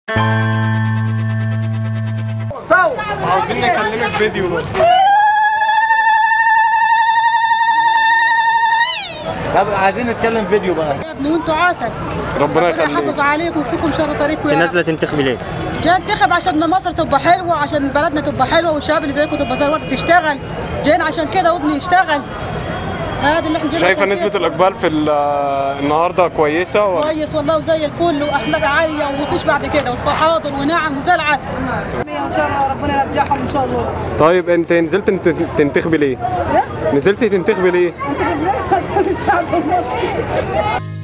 عاوزين نكلمك فيديو بس طب عايزين نتكلم فيديو بقى يا ابني وانتوا عسل ربنا يحافظ يخليك عليكم ويكفيكم شر طريقكم انت يا رب نازله تنتخبي ليه؟ جاي انتخب عشان مصر تبقى حلوه عشان بلدنا تبقى حلوه والشباب اللي زيكم تبقى زي الورد تشتغل جايين عشان كده وابني يشتغل هذا اللي احنا جايين شايفه عشان نسبه كده. الاقبال في ال- النهارده كويسه ولا كويس والله وزي الفل واخلاق عاليه ومفيش بعد كده وحاضر ونعم وزي العسل ان شاء الله ربنا يرجعهم ان شاء الله طيب انت نزلت انت تنتخبي ليه؟ نزلتي تنتخبي ليه؟ عشان الشعب المصري